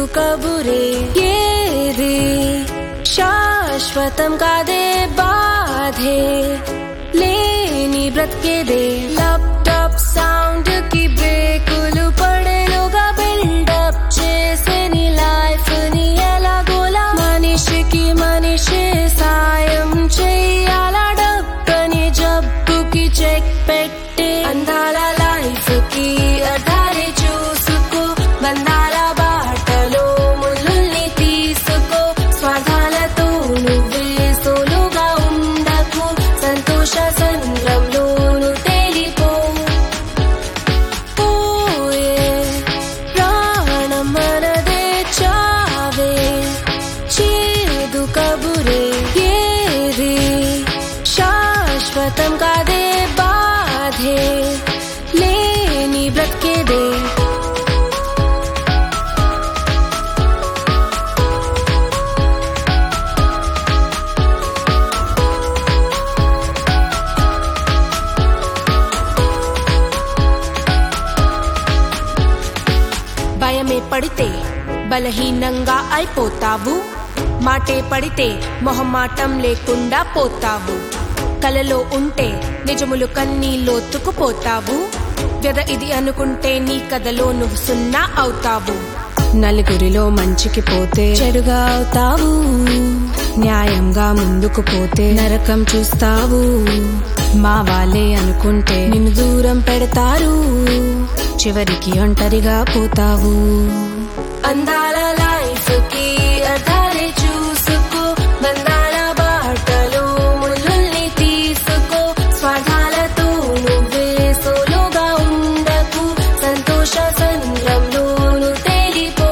కబురే ఏది శాశ్వతం కాదే బాధే లేని బ్రతికేదే ల్యాప్టాప్ సౌండ్ కి బ్రేకులు పడేలుగా బిల్డప్ చేసే నీ లైఫ్ ని ఎలాగోలా మనిషికి మనిషి సాయం చెయ్యాల డబ్బని జబ్బుకి చెక్ పెట్టి అందాల లైఫ్ కి అధారి చూసుకో బంధాల బాటలో ముళ్ళుల్ని తీసుకో స్వార్థాలతో నువ్వే సోలుగా ఉండకు సంతోష సంద్రంలోను తేలిపో పోయే ప్రాణం మనదే చావే చేదు కబురే ఏది శాశ్వతం కాదే బాధే లేని బ్రతికేదే భయమే పడితే బలహీనంగా అయిపోతావు మాటే పడితే మొహమాటం లేకుండా పోతావు కలలో ఉంటే నిజములు కన్నీ లోతుకుపోతావు వ్యధ ఇది అనుకుంటే నీ కథలో నువ్వు సున్నా అవుతావు నలుగురిలో మంచికి పోతే చెడుగా అవుతావు న్యాయంగా ముందుకు పోతే నరకం చూస్తావు మా వాళ్ళే అనుకుంటే నిన్ను దూరం పెడతారు చివరికి ఒంటరిగా పోతావు అందాల లైఫ్ కి అర్థాలే చూసుకో బంధాల బాటలో ముళ్ళుల్ని తీసుకో స్వార్థాలతో నువ్వే సోలోగా ఉండకు సంతోష సంద్రంలోను తేలిపో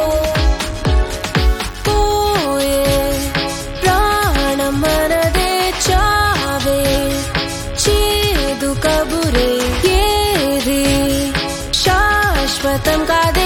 పోయే ప్రాణం మనదే చావే చేదు కబురే ఏది శాశ్వతం కాదే